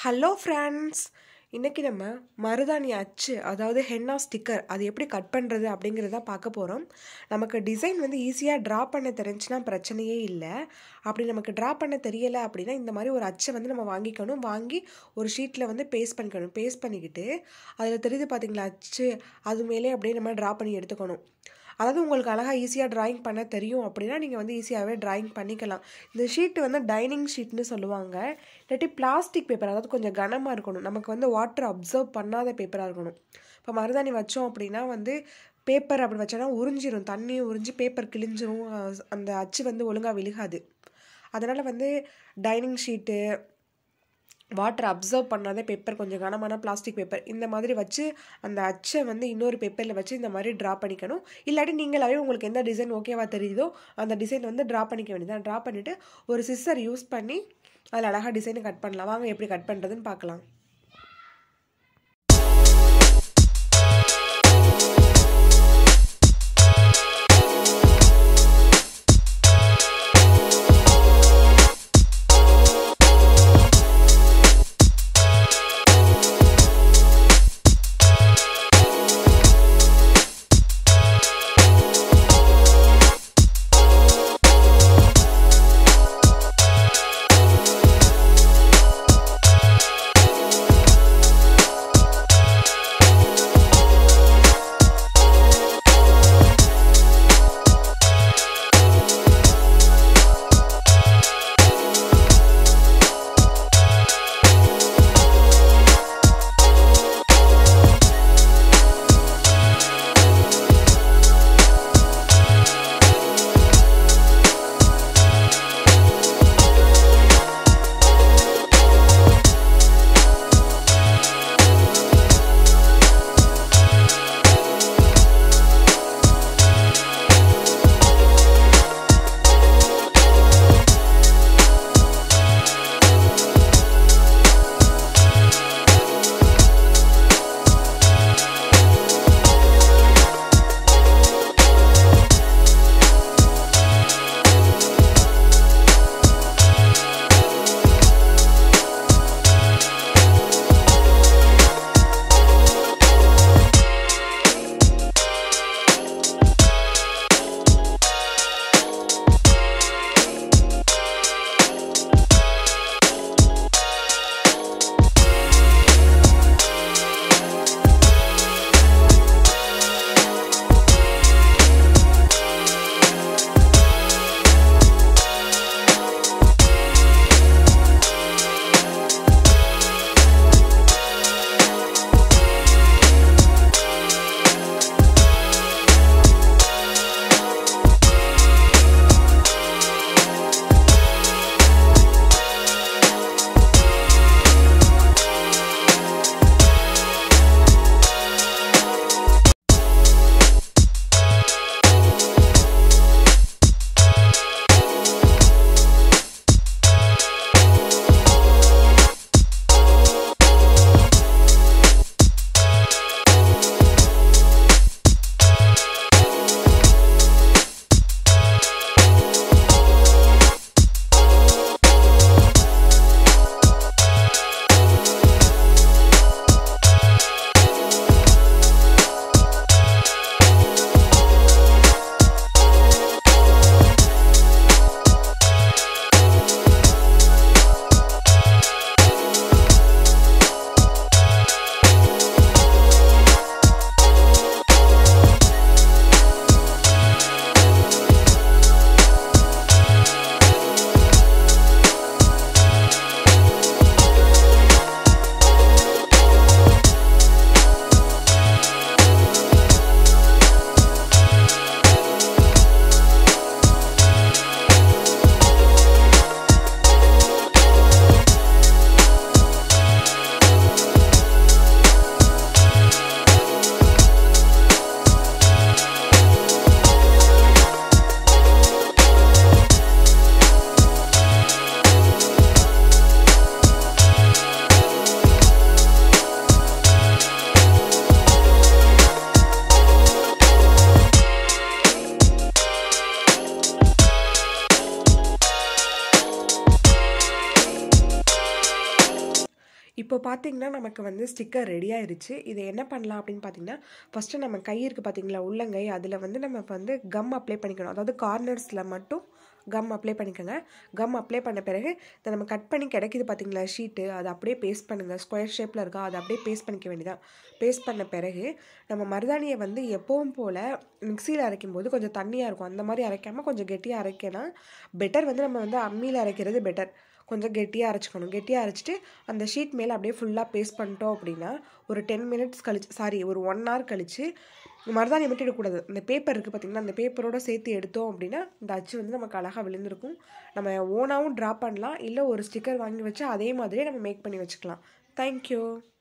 hello friends இன்றைக்கி நம்ம மருதாணி அச்சு அதாவது ஹென்னா ஸ்டிக்கர் அது எப்படி கட் பண்ணுறது அப்படிங்கிறத பார்க்க போகிறோம் நமக்கு டிசைன் வந்து ஈஸியாக ட்ரா பண்ண தெரிஞ்சுன்னா பிரச்சனையே இல்லை அப்படி நமக்கு ட்ரா பண்ண தெரியலை அப்படின்னா இந்த மாதிரி ஒரு அச்சை வந்து நம்ம வாங்கிக்கணும் வாங்கி ஒரு ஷீட்டில் வந்து பேஸ்ட் பண்ணிக்கணும் பேஸ்ட் பண்ணிக்கிட்டு அதில் தெரியுது பார்த்தீங்களா அச்சு அது மேலே அப்படியே நம்ம ட்ரா பண்ணி எடுத்துக்கணும் அதாவது உங்களுக்கு அழகாக ஈஸியாக ட்ராயிங் பண்ண தெரியும் அப்படின்னா நீங்கள் வந்து ஈஸியாகவே ட்ராயிங் பண்ணிக்கலாம் இந்த ஷீட்டு வந்து டைனிங் ஷீட்னு சொல்லுவாங்க இல்லாட்டி பிளாஸ்டிக் பேப்பர் அதாவது கொஞ்சம் கனமாக இருக்கணும் நமக்கு வந்து வாட்டர் அப்சர்வ் பண்ணாத பேப்பராக இருக்கணும் இப்போ மருதாணி வச்சோம் அப்படின்னா வந்து பேப்பர் அப்படி வச்சோன்னா உறிஞ்சிரும் தண்ணியும் உறிஞ்சி பேப்பர் கிழிஞ்சிரும் அஹ் அந்த அச்சு வந்து ஒழுங்காக விழுகாது அதனால் வந்து டைனிங் ஷீட்டு வாட்டர் அப்சர்வ் பண்ணாத பேப்பர் கொஞ்சம் கனமான பிளாஸ்டிக் பேப்பர் இந்த மாதிரி வச்சு அந்த அச்சை வந்து இன்னொரு பேப்பரில் வச்சு இந்த மாதிரி ட்ரா பண்ணிக்கணும் இல்லாட்டி நீங்களாவே உங்களுக்கு எந்த டிசைன் ஓகேவா தெரியுதோ அந்த டிசைன் வந்து ட்ரா பண்ணிக்க வேண்டியதான் ட்ரா பண்ணிவிட்டு ஒரு சிஸ்ஸர் யூஸ் பண்ணி அதில் அழகாக டிசைனை கட் பண்ணலாம் வாங்க எப்படி கட் பண்ணுறதுன்னு பார்க்கலாம் இப்போ பார்த்தீங்கன்னா நமக்கு வந்து ஸ்டிக்கர் ரெடி ஆயிருச்சு இதை என்ன பண்ணலாம் அப்படின்னு பார்த்தீங்கன்னா ஃபஸ்ட்டு நம்ம கை இருக்குது பார்த்தீங்களா உள்ளங்கை அதில் வந்து நம்ம இப்போ வந்து கம் அப்ளை பண்ணிக்கணும் அதாவது கார்னர்ஸில் மட்டும் கம் அப்ளை பண்ணிக்கோங்க கம் அப்ளை பண்ண பிறகு இதை நம்ம கட் பண்ணி கிடைக்குது பார்த்தீங்களா ஷீட்டு அதை அப்படியே பேஸ்ட் பண்ணுங்கள் ஸ்கொயர் ஷேப்பில் இருக்கா அதை அப்படியே பேஸ்ட் பண்ணிக்க வேண்டியதான் பேஸ்ட் பண்ண பிறகு நம்ம மருதாணியை வந்து எப்பவும் போல் மிக்சியில் அரைக்கும் போது கொஞ்சம் தண்ணியாக இருக்கும் அந்த மாதிரி அரைக்காமல் கொஞ்சம் கெட்டியாக அரைக்கணும் பெட்டர் வந்து நம்ம வந்து அம்மியில் அரைக்கிறது பெட்டர் கொஞ்சம் கெட்டியாக அரைச்சிக்கணும் கெட்டியாக அரைச்சிட்டு அந்த ஷீட் மேலே அப்படியே ஃபுல்லாக பேஸ்ட் பண்ணிட்டோம் அப்படின்னா ஒரு டென் மினிட்ஸ் கழிச்சு சாரி ஒரு ஒன் ஹவர் கழிச்சு மருதாணி மட்டும் எடுக்கக்கூடாது இந்த பேப்பர் இருக்குது பார்த்திங்கன்னா அந்த பேப்பரோட சேர்த்து எடுத்தோம் அப்படின்னா இந்த அச்சு வந்து நமக்கு அழகாக விழுந்திருக்கும் நம்ம ஓனாகவும் ட்ரா பண்ணலாம் இல்லை ஒரு ஸ்டிக்கர் வாங்கி வச்சு அதே மாதிரியே நம்ம மேக் பண்ணி வச்சுக்கலாம் தேங்க்யூ